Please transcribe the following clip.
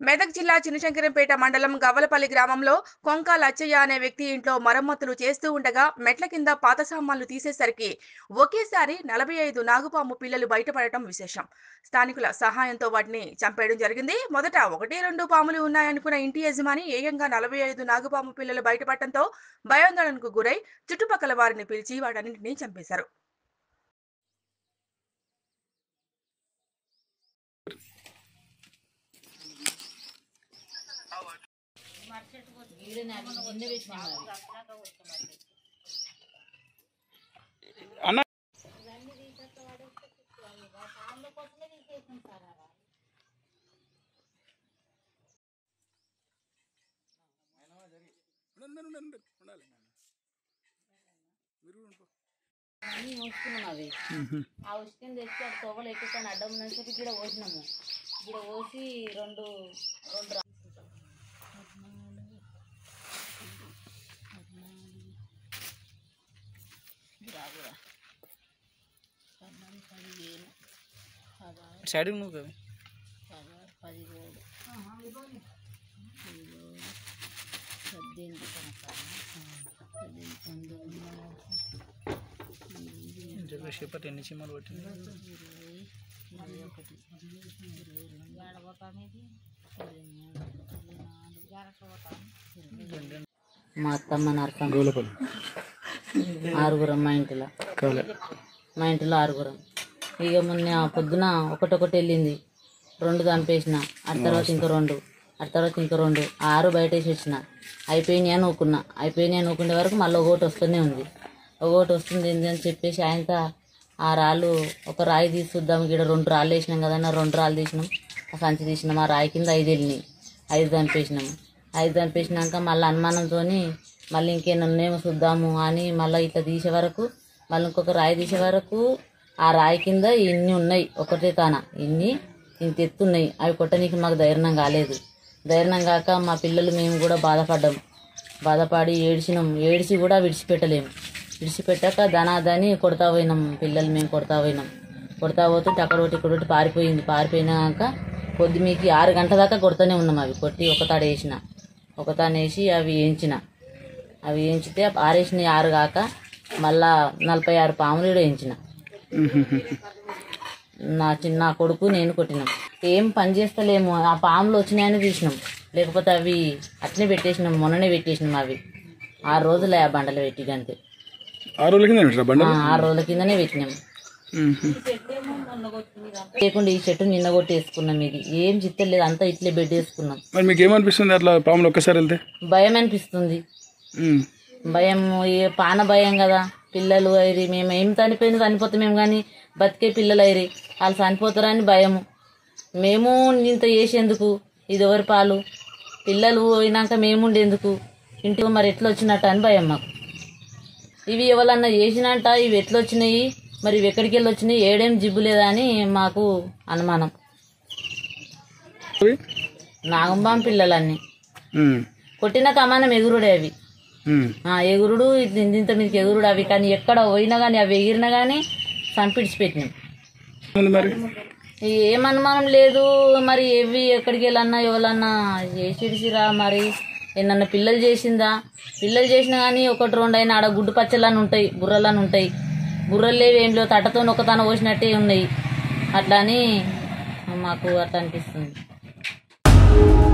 మెదక్ జిల్లా చినశంకరంపేట మండలం గవ్వలపల్లి గ్రామంలో కొంక లచ్చయ్య అనే వ్యక్తి ఇంట్లో మరమ్మతులు చేస్తూ ఉండగా మెట్ల కింద పాత సామాన్లు తీసేసరికి ఒకేసారి నలభై ఐదు నాగుపాము పిల్లలు బయటపడటం విశేషం స్థానికుల సహాయంతో వాటిని చంపేయడం జరిగింది మొదట ఒకటి రెండు పాములు ఉన్నాయనుకున్న ఇంటి యజమాని ఏకంగా నలభై ఐదు నాగుపాము పిల్లలు బయటపడటంతో భయాందోళనకు గురై చుట్టుపక్కల వారిని పిలిచి వాటన్నింటినీ చంపేశారు అన్న అన్నీ ఉంచుకున్నాం అవి ఆ ఉసుకని తెచ్చి అది తోవలు ఎక్కుతాను అడ్డం ఉందని చెప్పి గిడ పోసినాము గిడ పోసి రెండు రెండు రా- రాగురా. పద్నాలుగు, పదిహేను, పదహారు, సైడ్ నువ్వు కదా పదహారు, పదిహేడు, పదిహేడు, పద్దెనిమిది సంవత్సరాలు. పద్దెనిమిది, పంతొమ్మిది, జర సేపటి ఎన్ని చీమలు పట్టింది ఇరవై ఇరవై ఒకటి ఇరవై రెండు ఏడవటానికి ఇరవై మూడు ఇరవై నాలుగు ఇరవై ఐదు. మా అత్తమ్మ నరకం గోలపల్లి ఆరుగురం మా ఇంటిలో కాలే మా ఇంటిలో ఆరుగురం ఇక మొన్న పొద్దున ఒకటొకటి వెళ్ళింది రెండు చంపేసిన ఆ తర్వాత ఇంకో రెండు ఆ తర్వాత ఇంకో రెండు ఆరు బయట వేసి వచ్చిన అయిపోయినాయి అని ఊకున్నా అయిపోయినాయి అని ఊకునే వరకు మళ్ళీ ఒకటి వస్తూనే ఉంది ఒకటి వస్తుంది ఏంది అని చెప్పేసి ఆయనతో ఆ రాళ్ళు ఒక రాయి తీసి చూద్దాం ఇక్కడ రెండు రాళ్ళు వేసినాం కదా అని ఆ రెండు రాళ్ళు తీసినాం ఆ సంచి తీసినాం ఆ రాయి కింద ఐదు వెళ్ళినాయి ఐదు చంపేసినాం ఐదు చంపేసినాక మళ్ళీ అనుమానంతో మళ్ళీ ఇంకేమైనా ఉన్నాయేమో చూద్దాము అని మళ్ళీ ఇట్లా తీసే వరకు మళ్ళీ ఇంకొక రాయి తీసే వరకు ఆ రాయి కింద ఇన్ని ఉన్నాయి ఒకటే తాన ఇన్ని ఇంత ఎత్తున్నాయి అవి కొట్టనీకి మాకు ధైర్యం కాలేదు ధైర్యం కాక మా పిల్లలు మేము కూడా బాధపడ్డాం బాధపడి ఏడిచినాం ఏడిచి కూడా విడిచిపెట్టలేము విడిచిపెట్టాక ధనాదని కొడతా పోయినాం పిల్లలు మేము కొడతా పోయినాం కొడతా పోతుంటే అక్కడ ఒకటి ఇక్కడ ఒకటి పారిపోయింది పారిపోయినాక కొద్ది మీకు ఆరు గంటల దాకా కొడుతూనే ఉన్నాం అవి కొట్టి ఒక తాడు వేసిన ఒక తాను వేసి అవి వేయించిన అవి వేయించితే ఆరేసినవి ఆరు కాక మళ్ళా నలభై ఆరు పాములు కూడా వేయించిన నా చిన్న కొడుకు నేను కొట్టినాం ఏం పని చేస్తలేము ఆ పాములు వచ్చినాయని తీసినాం లేకపోతే అవి అట్నే పెట్టేసినాం మొన్ననే పెట్టేసినాం అవి ఆరు రోజులే ఆ బండలు పెట్టి అంతే ఆరు రోజుల కింద పెట్టరా బండ ఆ, ఆరు రోజుల కిందనే పెట్టినాం లేకుండా ఈ చెట్టు నిన్న కొట్టి వేసుకున్నాం ఇది ఏం చిత్తలేదు అంతా ఇట్లే బెడ్ వేసుకున్నాం మరి మీకు ఏమనిపిస్తుంది అట్లా పాములు ఒక్కసారి వెళ్తే భయం అనిపిస్తుంది ఉమ్. భయం ఏ పాన భయం కదా పిల్లలు అయిరి మేము ఏం చనిపోయింది చనిపోతామేం కానీ బతికే పిల్లలు అయిరి వాళ్ళు చనిపోతారని భయము మేము ఇంత చేసేందుకు ఇది ఎవరి పాలు పిల్లలు పోయినాక మేము ఉండేందుకు ఇంటికి మరి ఎట్లా వచ్చినట్టు అని భయం మాకు ఇవి ఎవరన్నా చేసినట్ట ఇవి ఎట్లా వచ్చినాయి మరి ఇవి ఎక్కడికి వెళ్ళి వచ్చినాయి ఏడేం జిబ్బు లేదా అని మాకు అనుమానం అవి? నాగంబాం పిల్లలన్నీ ఉమ్. కొట్టిన కమానం ఎగురుడే అవి ఉమ్. ఆ ఎగురుడు ఇంత ఇంత మీదకి ఎగురుడు అవి కానీ ఎక్కడ పోయినా కానీ అవి ఎగిరినా కానీ చంపిడిచిపెట్టినాం ఉంది మరి ఏం అనుమానం లేదు మరి ఏవి ఎక్కడికి వెళ్ళన్నా ఎవరన్నా చేసిడిసిరా మరి ఏమన్నా పిల్లలు చేసిందా పిల్లలు చేసినా కానీ ఒకటి రెండు అయినా ఆడ గుడ్డు పచ్చలని ఉంటాయి బుర్రలని ఉంటాయి బుర్రలు లేవు ఏం లేవు తట్టతో ఒక తన పోసినట్టే ఉన్నాయి అట్లా అని మాకు అట్లా అనిపిస్తుంది